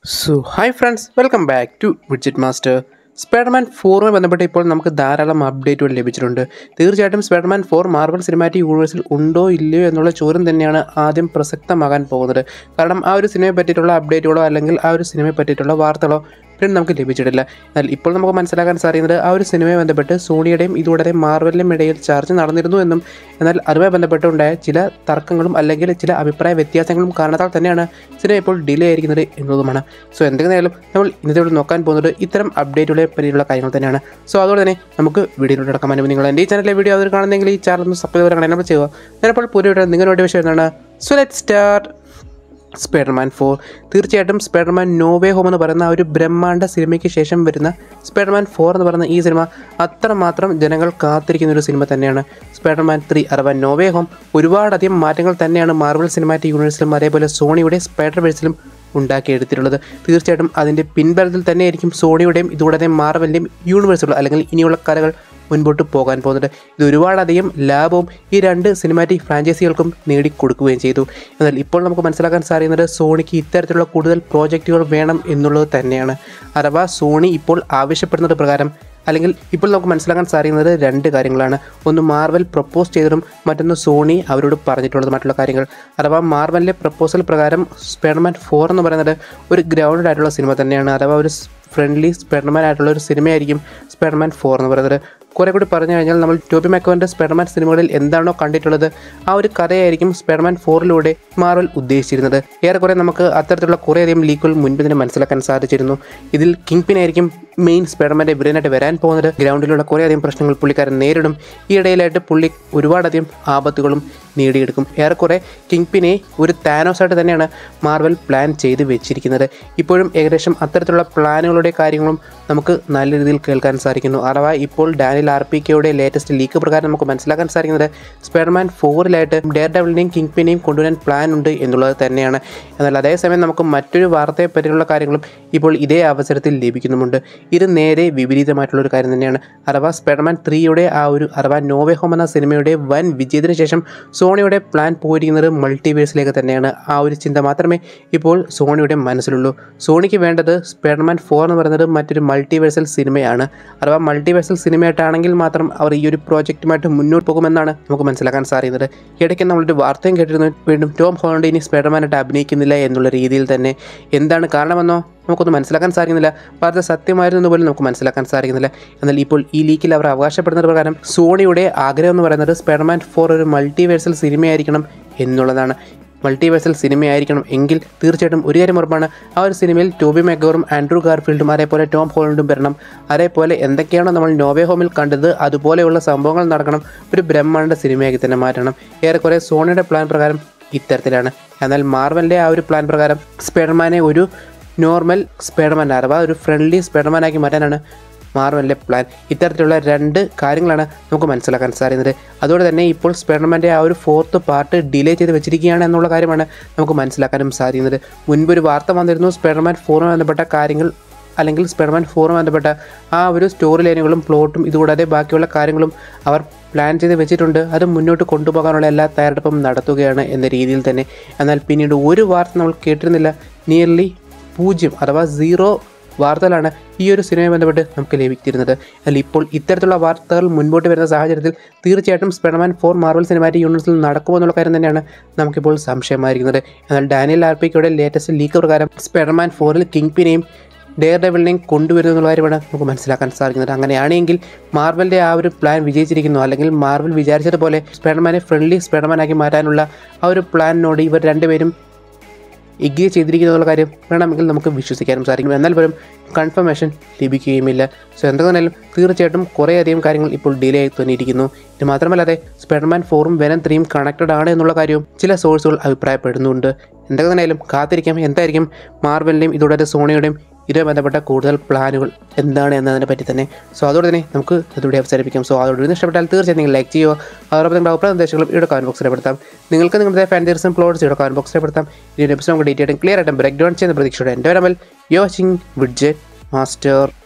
so hi friends welcome back to widget master spiderman ഫോറുമായി ബന്ധപ്പെട്ട് ഇപ്പോൾ നമുക്ക് ധാരാളം അപ്ഡേറ്റുകൾ ലഭിച്ചിട്ടുണ്ട് തീർച്ചയായിട്ടും സ്പൈഡർമാൻ ഫോർ മാർവൽ സിനിമാറ്റിക് യൂണിവേഴ്സിൽ ഉണ്ടോ ഇല്ലയോ എന്നുള്ള ചോദ്യം തന്നെയാണ് ആദ്യം പ്രസക്തമാകാൻ പോകുന്നത് കാരണം ആ ഒരു സിനിമയെ പറ്റിയിട്ടുള്ള അപ്ഡേറ്റുകളോ അല്ലെങ്കിൽ ആ ഒരു സിനിമയെ പറ്റിയിട്ടുള്ള വാർത്തകളോ പിന്നെ നമുക്ക് ലഭിച്ചിട്ടില്ല എന്നാൽ ഇപ്പോൾ നമുക്ക് മനസ്സിലാക്കാൻ സാധിക്കുന്നത് ആ ഒരു സിനിമയെ ബന്ധപ്പെട്ട് സോണിയുടെയും ഇതുകൂടാതെ മാർവലിനും ഇടയിൽ ചർച്ച നടന്നിരുന്നു എന്നും എന്നാൽ അതുമായി ബന്ധപ്പെട്ടുണ്ടായ ചില തർക്കങ്ങളും അല്ലെങ്കിൽ ചില അഭിപ്രായ വ്യത്യാസങ്ങളും കാരണത്താൽ തന്നെയാണ് സിനിമ ഇപ്പോൾ ഡിലേ ആയിരിക്കുന്നത് എന്നതുമാണ് സോ എന്തെങ്കിലും നമ്മൾ ഇന്നത്തെ ഇവിടെ നോക്കാൻ പോകുന്നത് ഇത്തരം അപ്ഡേറ്റുകളെ പറ്റിയുള്ള കാര്യങ്ങൾ തന്നെയാണ് സോ അതുകൊണ്ട് തന്നെ നമുക്ക് വീഡിയോയിലൂടെ നടക്കാൻ പറ്റും നിങ്ങൾ എൻ്റെ ഈ ചാനലിലെ വീഡിയോ അവർ കാണുന്നെങ്കിൽ ഈ ചാനൽ ഒന്ന് സബ്സ്ക്രൈബ് ചെയ്യാൻ നമ്മൾ ചെയ്യുക ഞാനിപ്പോൾ പുതിയ വീഡിയോ നിങ്ങളുടെ വിഷയം എന്താണ് so let start spiderman four തീർച്ചയായിട്ടും സ്പൈഡർമാൻ നോവേ ഹോം എന്ന് പറയുന്ന ആ ഒരു ബ്രഹ്മാണ്ഡ സിനിമയ്ക്ക് ശേഷം വരുന്ന സ്പൈഡർമാൻ ഫോർ എന്ന് പറയുന്ന ഈ സിനിമ അത്രമാത്രം ജനങ്ങൾ കാത്തിരിക്കുന്ന ഒരു സിനിമ തന്നെയാണ് സ്പൈഡർമാൻ ത്രീ അഥവാ നോവേ ഹോം ഒരുപാടധികം മാറ്റങ്ങൾ തന്നെയാണ് മാർവൽ സിനിമാറ്റിക് യൂണിവേഴ്സിലും അതേപോലെ സോണിയുടെ സ്പൈഡർ വേഴ്സിലും ഉണ്ടാക്കിയെടുത്തിട്ടുള്ളത് തീർച്ചയായിട്ടും അതിൻ്റെ പിൻബലത്തിൽ തന്നെയായിരിക്കും സോണിയുടെയും ഇതുകൂടാതെ മാർവലിൻ്റെയും യൂണിവേഴ്സുകൾ അല്ലെങ്കിൽ ഇനിയുള്ള കഥകൾ മുൻപോട്ട് പോകാൻ പോകുന്നത് ഇത് ഒരുപാടധികം ലാഭവും ഈ രണ്ട് സിനിമാറ്റിക് ഫ്രാഞ്ചൈസികൾക്കും നേടിക്കൊടുക്കുകയും ചെയ്തു എന്നാൽ ഇപ്പോൾ നമുക്ക് മനസ്സിലാക്കാൻ സാധിക്കുന്നത് സോണിക്ക് ഇത്തരത്തിലുള്ള കൂടുതൽ പ്രോജക്റ്റുകൾ വേണം എന്നുള്ളത് തന്നെയാണ് അഥവാ സോണി ഇപ്പോൾ ആവശ്യപ്പെടുന്നത് പ്രകാരം അല്ലെങ്കിൽ ഇപ്പോൾ നമുക്ക് മനസ്സിലാക്കാൻ സാധിക്കുന്നത് രണ്ട് കാര്യങ്ങളാണ് ഒന്ന് മാർവൽ പ്രപ്പോസ് ചെയ്തതും മറ്റൊന്ന് സോണി അവരോട് പറഞ്ഞിട്ടുള്ളത് മറ്റുള്ള കാര്യങ്ങൾ അഥവാ മാർവലിൻ്റെ പ്രപ്പോസൽ പ്രകാരം സ്പൈഡർമാൻ ഫോർ എന്ന് പറയുന്നത് ഒരു ഗ്രൗണ്ടഡ് ആയിട്ടുള്ള സിനിമ തന്നെയാണ് അഥവാ ഒരു ഫ്രണ്ട്ലി സ്പൈഡർമാൻ ആയിട്ടുള്ള ഒരു സിനിമയായിരിക്കും സ്പൈഡർമാൻ ഫോർ എന്ന് പറയുന്നത് കുറേ കൂടി പറഞ്ഞു കഴിഞ്ഞാൽ നമ്മൾ ടോബി മാക്കോൻ്റെ സ്പൈഡർമാൻ സിനിമകളിൽ എന്താണോ കണ്ടിട്ടുള്ളത് ആ ഒരു കഥയായിരിക്കും സ്പൈഡർമാൻ ഫോറിലൂടെ മാർവൽ ഉദ്ദേശിച്ചിരുന്നത് ഏറെക്കുറെ നമുക്ക് അത്തരത്തിലുള്ള കുറേയധികം ലീക്കുകൾ മുൻപ് തന്നെ മനസ്സിലാക്കാൻ സാധിച്ചിരുന്നു ഇതിൽ കിങ് പിൻ ആയിരിക്കും മെയിൻ സ്പൈഡർമാൻ്റെ വില്ലനായിട്ട് വരാൻ പോകുന്നത് ഗ്രൗണ്ടിലുള്ള കുറേയധികം പ്രശ്നങ്ങൾ പുള്ളിക്കാരൻ നേരിടും ഈ ഇടയിലായിട്ട് പുള്ളി ഒരുപാടധികം ആപത്തുകളും നേടിയെടുക്കും ഏറെക്കുറെ കിങ് പിനെ ഒരു താനോസായിട്ട് തന്നെയാണ് മാർവൽ പ്ലാൻ ചെയ്ത് വെച്ചിരിക്കുന്നത് ഇപ്പോഴും ഏകദേശം അത്തരത്തിലുള്ള പ്ലാനുകളുടെ കാര്യങ്ങളും നമുക്ക് നല്ല രീതിയിൽ കേൾക്കാൻ സാധിക്കുന്നു അഥവാ ഇപ്പോൾ ഡാനിൽ ആർ പി കെയുടെ ലേറ്റസ്റ്റ് ലീക്ക് പ്രകാരം നമുക്ക് മനസ്സിലാക്കാൻ സാധിക്കുന്നത് സ്പൈഡർമാൻ ഫോറിലായിട്ട് ഡെയർ ഡബിളിനെയും കിങ് പിനെയും കൊണ്ടുവരാൻ പ്ലാൻ ഉണ്ട് എന്നുള്ളത് തന്നെയാണ് എന്നാൽ അതേസമയം നമുക്ക് മറ്റൊരു വാർത്തയെ പറ്റിയുള്ള കാര്യങ്ങളും ഇപ്പോൾ ഇതേ അവസരത്തിൽ ലഭിക്കുന്നുമുണ്ട് ഇത് നേരെ വിപരീതമായിട്ടുള്ള ഒരു കാര്യം തന്നെയാണ് അഥവാ സ്പൈഡർമാൻ ത്രീയുടെ ആ ഒരു അഥവാ നോവേ ഹോം എന്ന സിനിമയുടെ വൻ വിജയത്തിന് ശേഷം സോണിയുടെ പ്ലാൻ പോയിരിക്കുന്നത് മൾട്ടിവേഴ്സിലേക്ക് തന്നെയാണ് ആ ഒരു ചിന്ത മാത്രമേ ഇപ്പോൾ സോണിയുടെ മനസ്സിലുള്ളൂ സോണിക്ക് വേണ്ടത് സ്പൈഡർമാൻ ഫോർ എന്ന് പറയുന്നത് മറ്റൊരു മൾട്ടിവേഴ്സൽ സിനിമയാണ് അഥവാ മൾട്ടിവേഴ്സൽ സിനിമയായിട്ടാണെങ്കിൽ മാത്രം അവർ ഈ ഒരു പ്രോജക്റ്റുമായിട്ട് മുന്നോട്ട് പോകുമെന്നാണ് നമുക്ക് മനസ്സിലാക്കാൻ സാധിക്കുന്നത് ഇടയ്ക്ക് നമ്മളൊരു വാർത്തയും കേട്ടിരുന്നു വീണ്ടും ടോം ഹോളണ്ട് ഇനി സ്പൈഡർമാനായിട്ട് അഭിനയിക്കുന്നില്ല എന്നുള്ള രീതിയിൽ തന്നെ എന്താണ് കാരണമെന്നോ നമുക്കൊന്നും മനസ്സിലാക്കാൻ സാധിക്കുന്നില്ല വാർത്ത സത്യമായിരുന്നു പോലും നമുക്ക് മനസ്സിലാക്കാൻ സാധിക്കുന്നില്ല എന്നാൽ ഇപ്പോൾ ഈ ലീക്കിൽ അവർ അവകാശപ്പെടുന്നത് പ്രകാരം സോണിയുടെ ആഗ്രഹം എന്ന് പറയുന്നത് സ്പൈഡർമാൻ ഫോർ ഒരു മൾട്ടിവേഴ്സൽ സിനിമയായിരിക്കണം എന്നുള്ളതാണ് മൾട്ടിവേഴ്സൽ സിനിമയായിരിക്കണം എങ്കിൽ തീർച്ചയായിട്ടും ഒരു കാര്യം ഉറപ്പാണ് ആ ഒരു സിനിമയിൽ ടോബി മെഗോറും ആൻഡ്രൂ ഗാർഫീൽഡും അതേപോലെ ടോം ഹോളണ്ടും വരണം അതേപോലെ എന്തൊക്കെയാണോ നമ്മൾ നോവേ ഹോമിൽ കണ്ടത് അതുപോലെയുള്ള സംഭവങ്ങൾ നടക്കണം ഒരു ബ്രഹ്മാണ്ഡ സിനിമയാക്കി തന്നെ മാറ്റണം ഏറെക്കുറെ സോണിയുടെ പ്ലാൻ പ്രകാരം ഇത്തരത്തിലാണ് എന്നാൽ മാർവലിൻ്റെ ആ ഒരു പ്ലാൻ പ്രകാരം സ്പൈഡർമാനെ ഒരു നോർമൽ സ്പൈഡർമാൻ അഥവാ ഒരു ഫ്രണ്ട്ലി സ്പൈഡർമാനാക്കി മാറ്റാനാണ് മാർവലിൻ്റെ പ്ലാൻ ഇത്തരത്തിലുള്ള രണ്ട് കാര്യങ്ങളാണ് നമുക്ക് മനസ്സിലാക്കാൻ സാധിക്കുന്നത് അതുകൊണ്ട് തന്നെ ഇപ്പോൾ സ്പൈഡർമാൻ്റെ ആ ഒരു ഫോർത്ത് പാർട്ട് ഡിലേ ചെയ്ത് വെച്ചിരിക്കുകയാണ് എന്നുള്ള കാര്യമാണ് നമുക്ക് മനസ്സിലാക്കാനും സാധിക്കുന്നത് മുൻപൊരു വാർത്ത വന്നിരുന്നു സ്പൈഡർമാൻ ഫോറുമായി ബന്ധപ്പെട്ട കാര്യങ്ങൾ അല്ലെങ്കിൽ സ്പൈഡർമാൻ ഫോറുമായി ബന്ധപ്പെട്ട ആ ഒരു സ്റ്റോറി ലൈനുകളും പ്ലോട്ടും ഇതുകൂടാതെ ബാക്കിയുള്ള കാര്യങ്ങളും അവർ പ്ലാൻ ചെയ്ത് വെച്ചിട്ടുണ്ട് അത് മുന്നോട്ട് കൊണ്ടുപോകാനുള്ള എല്ലാ തയ്യാറെടുപ്പും നടത്തുകയാണ് എന്ന രീതിയിൽ തന്നെ എന്നാൽ പിന്നീട് ഒരു വാർത്ത നമ്മൾ കേട്ടിരുന്നില്ല നിയർലി പൂജ്യം അഥവാ സീറോ വാർത്തകളാണ് ഈ ഒരു സിനിമയെ ബന്ധപ്പെട്ട് നമുക്ക് ലഭിച്ചിരുന്നത് എന്നാൽ ഇപ്പോൾ ഇത്തരത്തിലുള്ള വാർത്തകൾ മുൻപോട്ട് വരുന്ന സാഹചര്യത്തിൽ തീർച്ചയായിട്ടും സ്പൈഡർമാൻ ഫോർ മാർവൽ സിനിമാറ്റിക് യൂണിവേഴ്സിൽ നടക്കുമെന്നുള്ള കാര്യം തന്നെയാണ് നമുക്കിപ്പോൾ സംശയമായിരിക്കുന്നത് എന്നാൽ ഡാനിയൽ ആർപിക്കയുടെ ലേറ്റസ്റ്റ് ലീക്ക് പ്രകാരം സ്പൈഡർമാൻ ഫോറിൽ കിങ് പിനെയും ഡെയർ ഡെവിളിനെയും കൊണ്ടുവരുന്നു എന്നുള്ള കാര്യമാണ് നമുക്ക് മനസ്സിലാക്കാൻ സാധിക്കുന്നത് അങ്ങനെയാണെങ്കിൽ മാർവലിൻ്റെ ആ ഒരു പ്ലാൻ വിജയിച്ചിരിക്കുന്നു അല്ലെങ്കിൽ മാർവൽ വിചാരിച്ചതുപോലെ സ്പൈഡർമാനെ ഫ്രണ്ട്ലി സ്പൈഡർമാനാക്കി മാറ്റാനുള്ള ആ ഒരു പ്ലാനിനോട് ഇവർ രണ്ടുപേരും എഗ്രി ചെയ്തിരിക്കുന്നു എന്നുള്ള കാര്യം വേണമെങ്കിൽ നമുക്ക് വിശ്വസിക്കാനും സാധിക്കും എന്നാൽ പോലും കൺഫർമേഷൻ ലഭിക്കുകയുമില്ല സോ എന്തെങ്കിലും തീർച്ചയായിട്ടും കുറേയധികം കാര്യങ്ങൾ ഇപ്പോൾ ഡിലേ ആയി തന്നിരിക്കുന്നു ഇത് മാത്രമല്ലാതെ സ്പൈഡർമാൻ ഫോറും വെനം ത്രീയും കണക്റ്റഡ് ആണ് എന്നുള്ള കാര്യവും ചില സോഴ്സുകൾ അഭിപ്രായപ്പെടുന്നുണ്ട് എന്തൊക്കെ തന്നെയാലും കാത്തിരിക്കാം എന്തായിരിക്കും മാർവലിൻ്റെയും ഇതോടെ സോണിയുടെയും ഇതുമായി ബന്ധപ്പെട്ട കൂടുതൽ പ്ലാനുകൾ എന്താണ് എന്നതിനെ പറ്റി തന്നെ സോ അതോടെ തന്നെ നമുക്ക് ഇതോടെ അവസാനിപ്പിക്കാം സോ അതോടെ ഇത് ഇഷ്ടപ്പെട്ടാൽ തീർച്ചയായും നിങ്ങൾ ലൈക്ക് ചെയ്യുക അതോടൊപ്പം നിങ്ങളുടെ അഭിപ്രായ നിർദ്ദേശങ്ങളും ഇവിടെ കമന്റ് ബോക്സിൽ പെടുത്താം നിങ്ങൾക്ക് നിങ്ങളുടെ ഫാൻ തീർച്ചയായും പ്ലോട്ട്സ് ഇവിടെ കമന്റ് ബോക്സിൽ പെടുത്താം ഈ എപ്പിസോഡ് നമുക്ക് ഡീറ്റെയിൽ ക്ലിയർ ആയിട്ടും ബ്രേക്ക് ഡൗൺ ചെയ്യുന്ന പ്രതീക്ഷയോടെ എൻ്റെ വരമൽ യോ വാച്ചിങ് വിഡ്ജറ്റ് മാസ്റ്റർ